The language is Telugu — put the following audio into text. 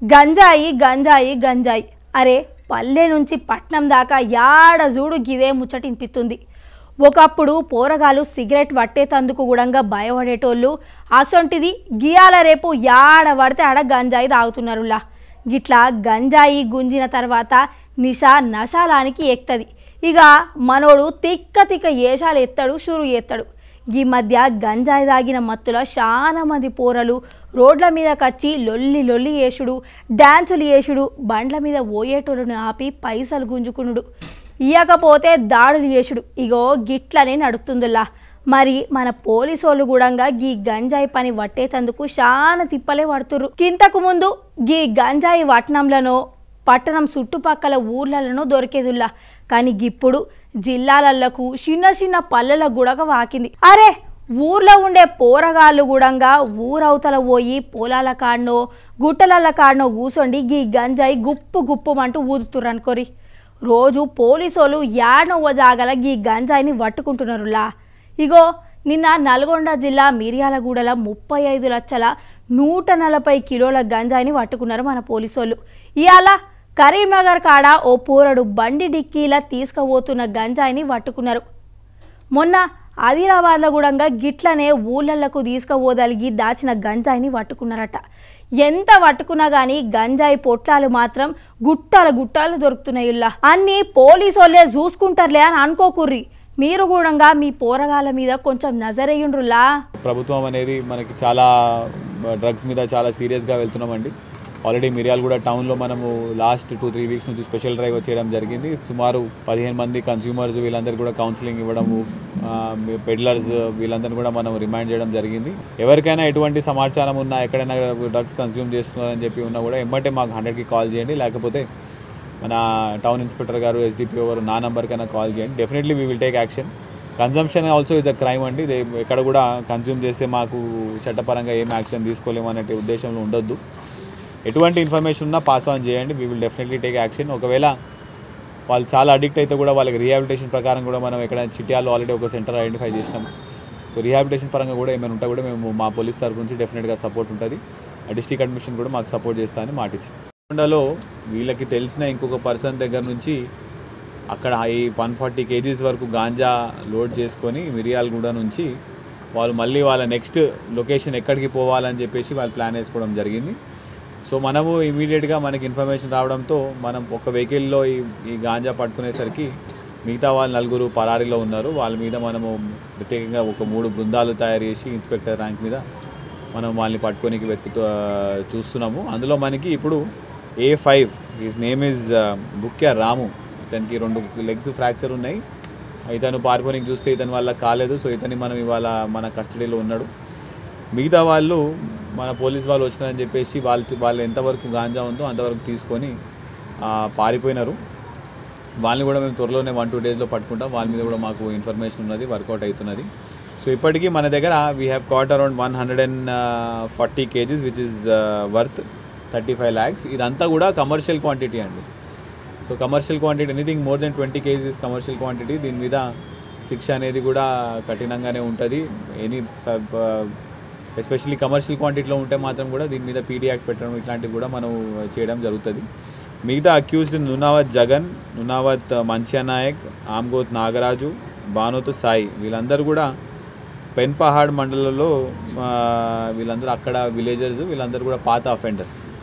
గంజాయి గంజాయి గంజాయి అరే పల్లె నుంచి పట్నం దాకా యాడ చూడు గిదే ముచ్చటినిపిస్తుంది ఒకప్పుడు పోరగాలు సిగరెట్ పట్టేతందుకు కూడా భయపడేటోళ్ళు అసొంటిది గియాల రేపు యాడ పడితే ఆడ గంజాయి తాగుతున్నారులా గిట్లా గంజాయి గుంజిన తర్వాత నిషా నశాలానికి ఎక్కుతుంది ఇక మనోడు తిక్క తిక్క ఏషాలు ఎత్తాడు షురు ఎత్తాడు ఈ మధ్య గంజాయి తాగిన మత్తులో చాలా మంది పోరలు రోడ్ల మీదకొచ్చి లొల్లి లొల్లి వేసుడు డ్యాన్సులు వేసుడు బండ్ల మీద పోయేటోళ్ళను ఆపి పైసలు గుంజుకునుడు ఇయ్యకపోతే దాడులు చేసుడు ఇగో గిట్లనే నడుస్తుందిలా మరి మన పోలీసోళ్ళు కూడా గీ గంజాయి పని పట్టేతందుకు చాలా తిప్పలే పడుతుర్రు కింతకు ముందు గీ గంజాయి వట్నంలనో పట్టణం చుట్టుపక్కల ఊర్లలోనో దొరికేదిల్లా కానీ ఇప్పుడు జిల్లాలకు చిన్న చిన్న పల్లెలకు కూడా వాకింది అరే ఊర్లో ఉండే పోరగాళ్ళు కూడా ఊరవతల పోయి పొలాల కాడనో గుట్టలల్ల కాడనో కూసొండి గీ గంజాయి గుప్పు గుప్పుమంటూ ఊదుతుర్రు అనుకోరి రోజు పోలీసోళ్ళు యాడనవ్వ జాగల గీ గంజాయిని పట్టుకుంటున్నారులా ఇగో నిన్న నల్గొండ జిల్లా మిర్యాలగూడల ముప్పై ఐదు లక్షల నూట నలభై కిలోల గంజాయిని పట్టుకున్నారు మన పోలీసోళ్ళు ఇవాళ కరీంనగర్ కాడ ఓ పోరడు బండి డిక్కీలా తీసుకుపోతున్న గంజాయిని పట్టుకున్నారు మొన్న ఆదిలాబాద్లో కూడా గిట్లనే ఊళ్ళకు తీసుకుపోదలిగి దాచిన గంజాయిని పట్టుకున్నారట ఎంత పట్టుకున్నా కానీ గంజాయి పొట్లాలు మాత్రం గుట్టాల గుట్టాలు దొరుకుతున్నాయిల్లా అన్నీ పోలీసు వాళ్ళే చూసుకుంటారులే అని అనుకోకుర్రి మీరు కూడా మీ పోరగాళ్ళ మీద కొంచెం నజరేయుండ్రులా ప్రభుత్వం అనేది మనకి చాలా డ్రగ్స్ మీద చాలా సీరియస్గా వెళ్తున్నామండి ఆల్రెడీ మిర్యాలగూడ టౌన్లో మనము లాస్ట్ టూ త్రీ వీక్స్ నుంచి స్పెషల్ డ్రైవ్ చేయడం జరిగింది సుమారు పదిహేను మంది కన్స్యూమర్స్ వీళ్ళందరూ కూడా కౌన్సిలింగ్ ఇవ్వడము పెడ్లర్స్ వీళ్ళందరినీ కూడా మనం రిమైండ్ చేయడం జరిగింది ఎవరికైనా ఎటువంటి సమాచారం ఉన్నా ఎక్కడైనా డ్రగ్స్ కన్స్యూమ్ చేస్తున్నారని చెప్పి ఉన్నా కూడా ఎమ్మటే మాకు హండ్రెడ్కి కాల్ చేయండి లేకపోతే మన టౌన్ ఇన్స్పెక్టర్ గారు ఎస్డిపిఓ గారు నా నంబర్కైనా కాల్ చేయండి definitely we will take action consumption also is a crime అండి ఇది ఎక్కడ కూడా కన్జ్యూమ్ చేస్తే మాకు చట్టపరంగా ఏం యాక్షన్ తీసుకోలేము అనే ఉద్దేశంలో ఉండొద్దు ఎటువంటి ఇన్ఫర్మేషన్ ఉన్నా పాస్ ఆన్ చేయండి we will definitely take action ఒకవేళ వాళ్ళు చాలా అడిక్ట్ అయితే కూడా వాళ్ళకి రీహాబిలిటేషన్ ప్రకారం కూడా మనం ఎక్కడ చిట్యాల్లో ఆల్రెడీ ఒక సెంటర్ ఐడెంటిఫై చేసినాం సో రీహాబిలిటేషన్ పరంగా కూడా ఏమైనా ఉంటే కూడా మేము మా పోలీస్ తరఫు నుంచి డెఫినెట్గా సపోర్ట్ ఉంటుంది డిస్ట్రిక్ట్ అడ్మిషన్ కూడా మాకు సపోర్ట్ చేస్తామని మాటిచ్చింది నల్గొండలో వీళ్ళకి తెలిసిన ఇంకొక పర్సన్ దగ్గర నుంచి అక్కడ ఈ వన్ ఫార్టీ కేజీస్ వరకు గాంజా లోడ్ చేసుకొని మిరియాలగూడ నుంచి వాళ్ళు మళ్ళీ వాళ్ళ నెక్స్ట్ లొకేషన్ ఎక్కడికి పోవాలని చెప్పేసి వాళ్ళు ప్లాన్ వేసుకోవడం జరిగింది సో మనము ఇమీడియట్గా మనకి ఇన్ఫర్మేషన్ రావడంతో మనం ఒక వెహికల్లో ఈ ఈ గాంజా పట్టుకునేసరికి మిగతా వాళ్ళు నలుగురు పరారీలో ఉన్నారు వాళ్ళ మీద మనము ప్రత్యేకంగా ఒక మూడు బృందాలు తయారు చేసి ఇన్స్పెక్టర్ ర్యాంక్ మీద మనం వాళ్ళని పట్టుకోనికి వెతుకుతూ ఆ, చూస్తున్నాము అందులో మనకి ఇప్పుడు A five his name is Bukya Ramu ఇతనికి రెండు లెగ్స్ ఫ్రాక్చర్ ఉన్నాయి ఇతను పారిపోనికి చూస్తే ఇతని వల్ల కాలేదు సో ఇతని మనం ఇవాళ మన కస్టడీలో ఉన్నాడు మిగతా వాళ్ళు మన పోలీస్ వాళ్ళు వచ్చినారని చెప్పేసి వాళ్ళు వాళ్ళు ఎంతవరకు గాంజా ఉందో అంతవరకు తీసుకొని ఆ, పారిపోయినారు వాళ్ళని కూడా మేము త్వరలోనే వన్ టూ డేస్లో పట్టుకుంటాం వాళ్ళ మీద కూడా మాకు ఇన్ఫర్మేషన్ ఉన్నది వర్కౌట్ అవుతున్నది సో ఇప్పటికీ మన దగ్గర we have caught around one hundred and forty kgs which is worth thirty five lakhs ఇదంతా కూడా కమర్షియల్ క్వాంటిటీ అండి so commercial quantity anything more than twenty kgs commercial quantity దీని మీద శిక్ష అనేది కూడా కఠినంగానే ఉంటుంది ఎనీ ఎస్పెషల్లీ కమర్షియల్ క్వాంటిటీలో ఉంటే మాత్రం కూడా దీని మీద పీడీ యాక్ట్ పెట్టడం ఇట్లాంటివి కూడా మనం చేయడం జరుగుతుంది మిగతా అక్యూజ్డ్ నునావత్ జగన్ నునావత్ మంచియా నాయక్ ఆమ్గోత్ నాగరాజు బానోత్ సాయి వీళ్ళందరూ కూడా పెన్ పహాడ్ మండలంలో ఆ, వీళ్ళందరూ అక్కడ విలేజర్స్ వీళ్ళందరూ కూడా పాత అఫెండర్స్